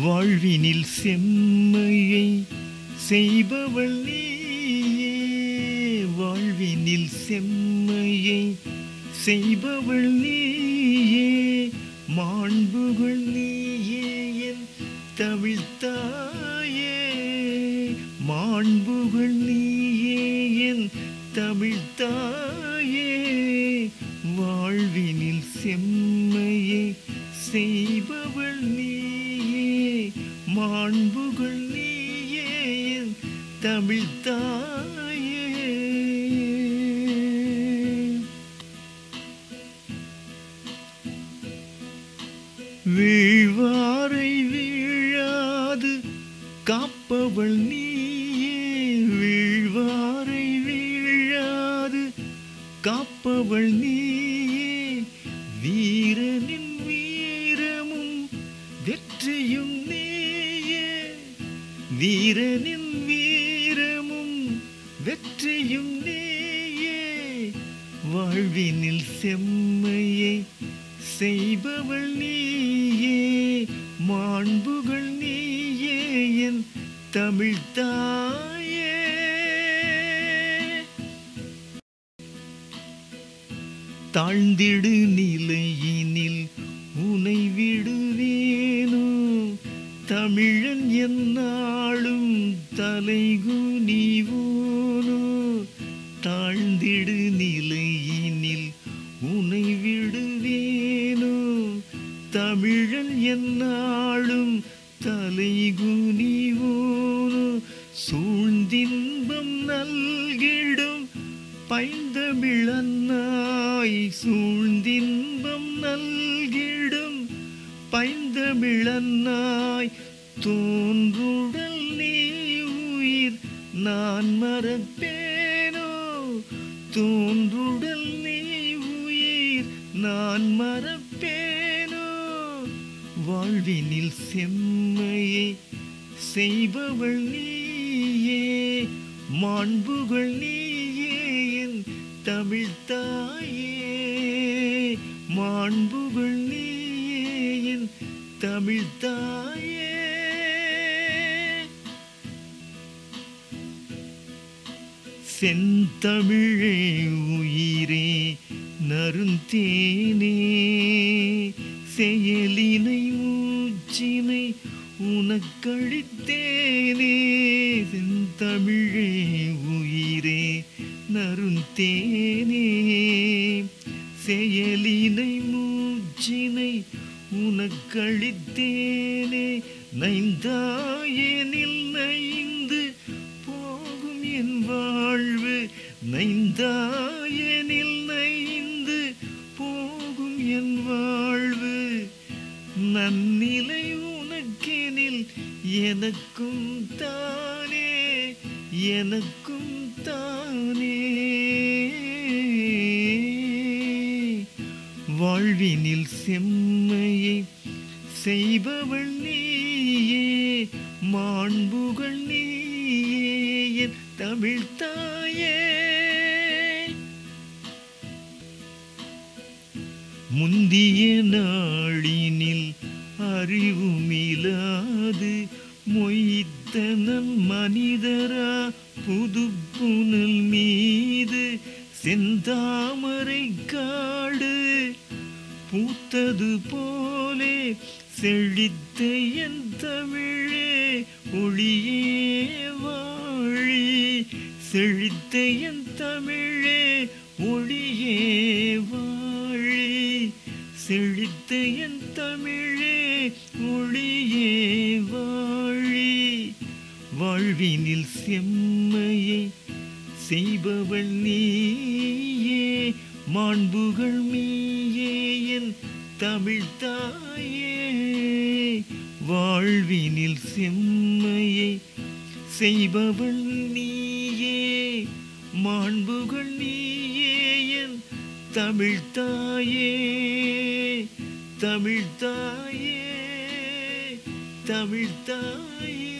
வாழ்வினில் செம்மையை செய்பவள் நீயே வாழ்வினில் செம்மையை செய்பவள் நீயே மாண்புகள் நீயே என் தமிழ் தாயே மாண்புகள் நீயே என் தமிழ் தாயே வாழ்வினில் செம்மையை செய்பவள் நீயே மாண்புகள் நீயே என் தமிழ் தாயே வீழ்வாரை வீழாது காப்பவள் நீயே வீழ்வாரை வீழாது காப்பவள் நீயே வீரனின் வீரமும் வெற்றியும் நீயே வீரனின் வீரமும் வெற்றியும் நீயே வாழ்வினில் செம்மையை செய்பவள் நீயே மாண்புகள் நீயே என் தமிழ் தாயே தாழ்ந்திடு நிலையினில் உனை விடுவேனோ தமிழன் என்னாலும் தலைகுனிவோனோ தாழ்ந்திடு நிலையினில் உனை விடுவேனோ தமிழன் என்னாலும் தலைகுனிவோனோ சூழ்ந்தின்பம் நல்கிடும் பைந்தமிழன்னாய் சூழ்ந்தின்பம் நல்கிடும் பைந்தமிழன்னாய் தோன்றுடல் நீ உயிர் நான் மறப்பேனோ தோன்றுடல் நீ உயிர் நான் மறப்பேனோ வாழ்வினில் செம்மையை செய்பவள் நீயே மாண்புகள் நீயே என் தமிழ் தாயே மாண்புகள் நீயே என் தமிழ் தாயே செந்தமிழே உயிரே நருந்தேனே செயலினை மூச்சினை உனக்களித்தேனே செந்தமிழே உயிரே நருந்தேனே செயலினை மூச்சினை உனக்களித்தேனே நைந்தாயனில் நைந்து போகும் என் வாழ்வு நைந்தாயனில் நைந்து போகும் என் வாழ்வு நன்னிலை உனக்கெனில் எனக்கும் தானே எனக்கும் தானே வாழ்வினில் செம்மையை செய்பவள் நீயே மாண்புகள் நீயே என் தமிழ் தாயே முந்திய நாளினில் அறிவுமிலாது மொய்த்தனன் மனிதரா புது புனல் மீது செந்தாமரை காடு பூத்தது போலே செழித்த என் தமிழே ஒளியே வாழி செழித்த என் தமிழே ஒளியே வாழி செழித்த என் தமிழே ஒளியே வாழி வாழ்வினில் செம்மையை செய்பவள் நீயே மாண்புகள் மீயே என் தமிழ் தாயே வாழ்வினில் செம்மையை செய்பவள் நீயே மாண்புகள் நீயே என் தமிழ் தாயே தமிழ் தாயே தமிழ் தாயே